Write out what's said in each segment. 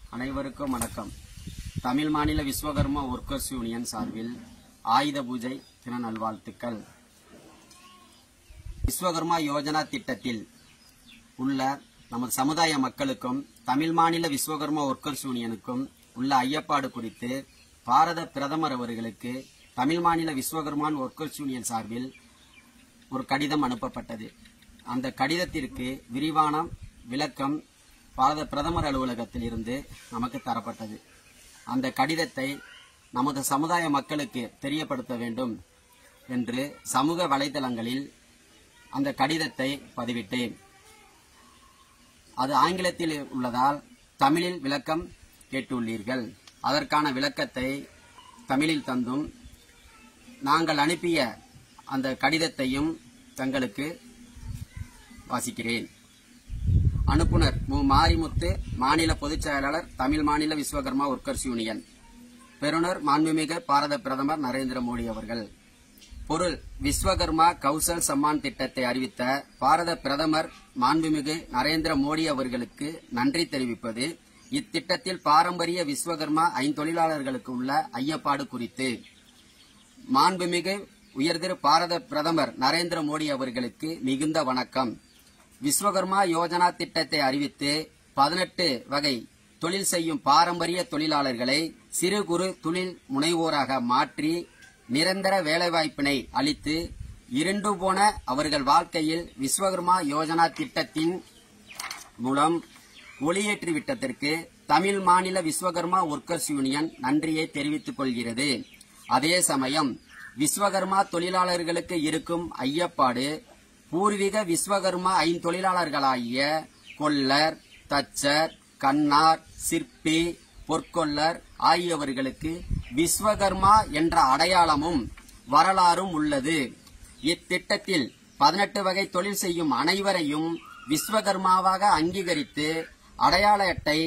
அனைவருக்கும் வணக்கம் தமிழ் மாநில விஸ்வகர்மா ஒர்க்கர்ஸ் யூனியன் சார்பில் ஆயுத பூஜை தின நல்வாழ்த்துக்கள் விஸ்வகர்மா யோஜனா திட்டத்தில் உள்ள நமது சமுதாய மக்களுக்கும் தமிழ் மாநில விஸ்வகர்மா ஒர்க்கர்ஸ் யூனியனுக்கும் உள்ள ஐயப்பாடு குறித்து பாரத பிரதமர் அவர்களுக்கு தமிழ் மாநில விஸ்வகர்மான் ஒர்க்கர்ஸ் யூனியன் சார்பில் ஒரு கடிதம் அனுப்பப்பட்டது அந்த கடிதத்திற்கு விரிவான விளக்கம் பாரத பிரதமர் அலுவலகத்தில் இருந்து நமக்கு தரப்பட்டது அந்த கடிதத்தை நமது சமுதாய மக்களுக்கு தெரியப்படுத்த வேண்டும் என்று சமூக வலைதளங்களில் அந்த கடிதத்தை பதிவிட்டேன் அது ஆங்கிலத்தில் உள்ளதால் தமிழில் விளக்கம் கேட்டுள்ளீர்கள் அதற்கான விளக்கத்தை தமிழில் தந்தும் நாங்கள் அனுப்பிய அந்த கடிதத்தையும் தங்களுக்கு வாசிக்கிறேன் அனுப்புனர் மு மாரிமுத்து மாநில பொதுச் செயலாளர் தமிழ் மாநில விஸ்வகர்மா ஒர்க்கர்ஸ் யூனியன் பெறுநர் மாண்புமிகு பாரத பிரதமர் நரேந்திர மோடி அவர்கள் பொருள் விஸ்வகர்மா கௌசல் சம்மான் திட்டத்தை அறிவித்த பாரத பிரதமர் மாண்புமிகு நரேந்திர மோடி அவர்களுக்கு நன்றி தெரிவிப்பது இத்திட்டத்தில் பாரம்பரிய விஸ்வகர்மா ஐந்தொழிலாளர்களுக்கு உள்ள ஐயப்பாடு குறித்து மாண்புமிகு உயர்திரு பாரத பிரதமர் நரேந்திர மோடி அவர்களுக்கு மிகுந்த வணக்கம் விஸ்வகர்மா யோஜனா திட்டத்தை அறிவித்து பதினெட்டு வகை தொழில் செய்யும் பாரம்பரிய தொழிலாளர்களை சிறு குறு தொழில் முனைவோராக மாற்றி நிரந்தர வேலைவாய்ப்பினை அளித்து இருண்டு போன அவர்கள் வாழ்க்கையில் விஸ்வகர்மா யோஜனா திட்டத்தின் மூலம் ஒளியேற்றி விட்டதற்கு தமிழ் மாநில விஸ்வகர்மா ஒர்க்கர்ஸ் யூனியன் நன்றியை தெரிவித்துக் கொள்கிறது அதே சமயம் விஸ்வகர்மா தொழிலாளர்களுக்கு இருக்கும் ஐயப்பாடு பூர்வீக விஸ்வகர்மா ஐந்தொழிலாளர்களாகிய கொல்லர் தச்சர் கண்ணார் சிற்பி பொற்கொல்லர் ஆகியவர்களுக்கு விஸ்வகர்மா என்ற அடையாளமும் வரலாறும் உள்ளது இத்திட்டத்தில் பதினெட்டு வகை தொழில் செய்யும் அனைவரையும் விஸ்வகர்மாவாக அங்கீகரித்து அடையாள அட்டை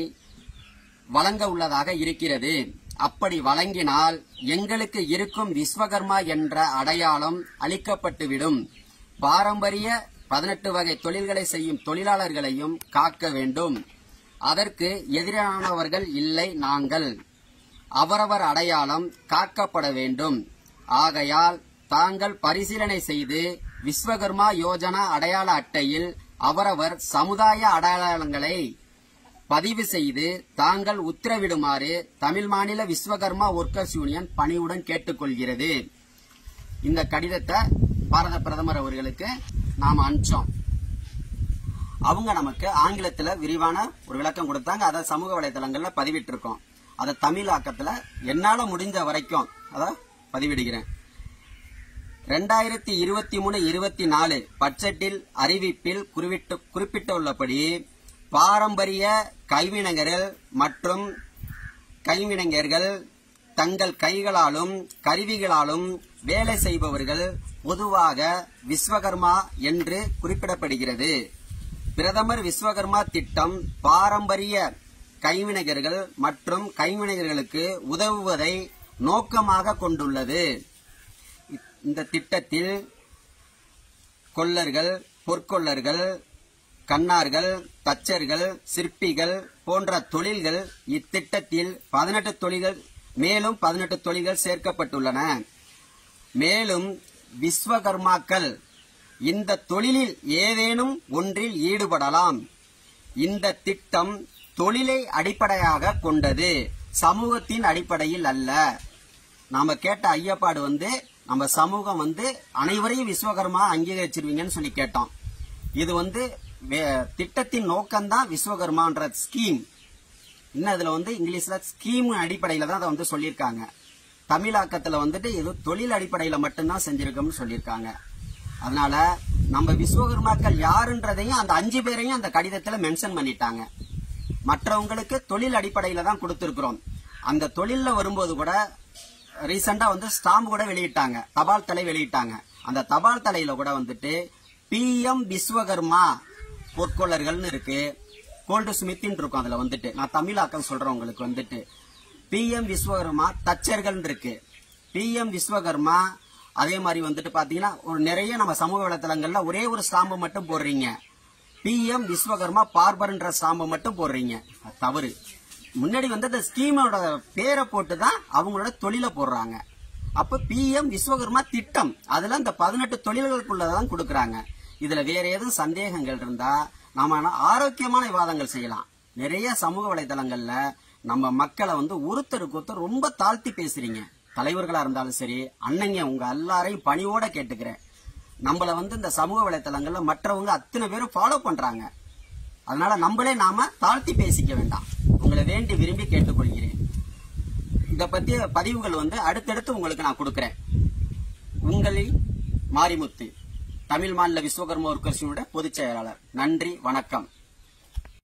வழங்க உள்ளதாக இருக்கிறது அப்படி வழங்கினால் எங்களுக்கு இருக்கும் விஸ்வகர்மா என்ற அடையாளம் அளிக்கப்பட்டுவிடும் பாரம்பரிய பதினெட்டு வகை தொழில்களை செய்யும் தொழிலாளர்களையும் காக்க வேண்டும் அதற்கு எதிரானவர்கள் இல்லை நாங்கள் அவரவர் அடையாளம் காக்கப்பட வேண்டும் ஆகையால் தாங்கள் பரிசீலனை செய்து விஸ்வகர்மா யோஜனா அடையாள அட்டையில் அவரவர் சமுதாய அடையாளங்களை பதிவு செய்து தாங்கள் உத்தரவிடுமாறு தமிழ் மாநில விஸ்வகர்மா ஒர்க்கர்ஸ் யூனியன் பணிவுடன் கேட்டுக்கொள்கிறது இந்த கடிதத்தை பாரத பிரதமர் அவர்களுக்கு நாம் அனுப்பிச்சோம் அவங்க நமக்கு ஆங்கிலத்துல விரிவான ஒரு விளக்கம் கொடுத்தாங்க அதை சமூக வலைதளங்கள்ல பதிவிட்டிருக்கோம் அதை தமிழ் ஆக்கத்துல என்னால முடிஞ்ச வரைக்கும் அதை பதிவிடுகிறேன் ரெண்டாயிரத்தி இருபத்தி மூணு இருபத்தி நாலு பட்ஜெட்டில் அறிவிப்பில் குறிப்பிட்டு குறிப்பிட்டுள்ளபடி பாரம்பரிய கைவினைஞர்கள் மற்றும் கைவினைஞர்கள் தங்கள் கைகளாலும் கருவிகளாலும் வேலை செய்பவர்கள் பொதுவாக விஸ்வகர்மா என்று குறிப்பிடப்படுகிறது பிரதமர் விஸ்வகர்மா திட்டம் பாரம்பரிய கைவினைஞர்கள் மற்றும் கைவினைஞர்களுக்கு உதவுவதை நோக்கமாக கொண்டுள்ளது இந்த திட்டத்தில் கொல்லர்கள் பொற்கொல்லர்கள் கண்ணார்கள் தச்சர்கள் சிற்பிகள் போன்ற தொழில்கள் இத்திட்டத்தில் பதினெட்டு தொழில்கள் மேலும் பதினெட்டு தொழில்கள் சேர்க்கப்பட்டுள்ளன மேலும் விஸ்வகர்மாக்கள் இந்த தொழிலில் ஏதேனும் ஒன்றில் ஈடுபடலாம் இந்த திட்டம் தொழிலை அடிப்படையாக கொண்டது சமூகத்தின் அடிப்படையில் அல்ல நாம கேட்ட ஐயப்பாடு வந்து நம்ம சமூகம் வந்து அனைவரையும் விஸ்வகர்மா அங்கீகரிச்சிருவீங்கன்னு சொல்லி கேட்டோம் இது வந்து வே- திட்டத்தின் நோக்கம்தான் விஸ்வகர்மான்ற ஸ்கீம் இன்னும் இதுல வந்து இங்கிலீஷ்ல ஸ்கீம் அடிப்படையில தான் அதை வந்து சொல்லியிருக்காங்க தமிழாக்கத்துல வந்துட்டு இது தொழில் அடிப்படையில மட்டும்தான் செஞ்சிருக்கோம்னு சொல்லியிருக்காங்க அதனால நம்ம விஸ்வகர்மாக்கள் யாருன்றதையும் அந்த அஞ்சு பேரையும் அந்த கடிதத்துல மென்ஷன் பண்ணிட்டாங்க மற்றவங்களுக்கு தொழில் அடிப்படையில தான் கொடுத்திருக்கிறோம் அந்த தொழில்ல வரும்போது கூட ரீசெண்டா வந்து ஸ்டாம்பு கூட வெளியிட்டாங்க தபால் தலை வெளியிட்டாங்க அந்த தபால் தலையில கூட வந்துட்டு பிஎம் விஸ்வகர்மா பொற்கொள்ளர்கள்னு இருக்கு கோல்டு ஸ்மித்தின் இருக்கும் அதுல வந்துட்டு நான் தமிழாக்கம் சொல்றேன் உங்களுக்கு வந்துட்டு பிஎம் விஸ்வகர்மா தச்சர்கள் இருக்கு பிஎம் விஸ்வகர்மா அதே மாதிரி வந்துட்டு பாத்தீங்கன்னா ஒரு நிறைய நம்ம சமூக வலைத்தளங்கள்ல ஒரே ஒரு ஸ்டாம்பு மட்டும் போடுறீங்க பிஎம் விஸ்வகர்மா பார்பர்ன்ற ஸ்டாம்பை மட்டும் போடுறீங்க அது தவறு முன்னாடி வந்து அந்த ஸ்கீமோட பேரை போட்டு தான் அவங்களோட தொழிலை போடுறாங்க அப்ப பிஎம் விஸ்வகர்மா திட்டம் அதுல இந்த பதினெட்டு தொழில்களுக்குள்ளதான் கொடுக்கறாங்க இதுல வேற எதுவும் சந்தேகங்கள் இருந்தா நாம ஆரோக்கியமான விவாதங்கள் செய்யலாம் நிறைய சமூக வலைதளங்கள்ல நம்ம மக்களை வந்து ஒருத்தருக்கு ஒருத்தர் ரொம்ப தாழ்த்தி பேசுறீங்க தலைவர்களா இருந்தாலும் சரி அண்ணங்க உங்க எல்லாரையும் பணியோட கேட்டுக்கிறேன் நம்மள வந்து இந்த சமூக வலைதளங்கள்ல மற்றவங்க அத்தனை பேரும் ஃபாலோ பண்றாங்க அதனால நம்மளே நாம தாழ்த்தி பேசிக்க வேண்டாம் உங்களை வேண்டி விரும்பி கேட்டுக்கொள்கிறேன் இத பத்திய பதிவுகள் வந்து அடுத்தடுத்து உங்களுக்கு நான் கொடுக்கிறேன் உங்களில் மாரிமுத்து தமிழ் மாநில விஸ்வகர்ம ஒர்க்கர்ஸினுடைய பொதுச் செயலாளர் நன்றி வணக்கம்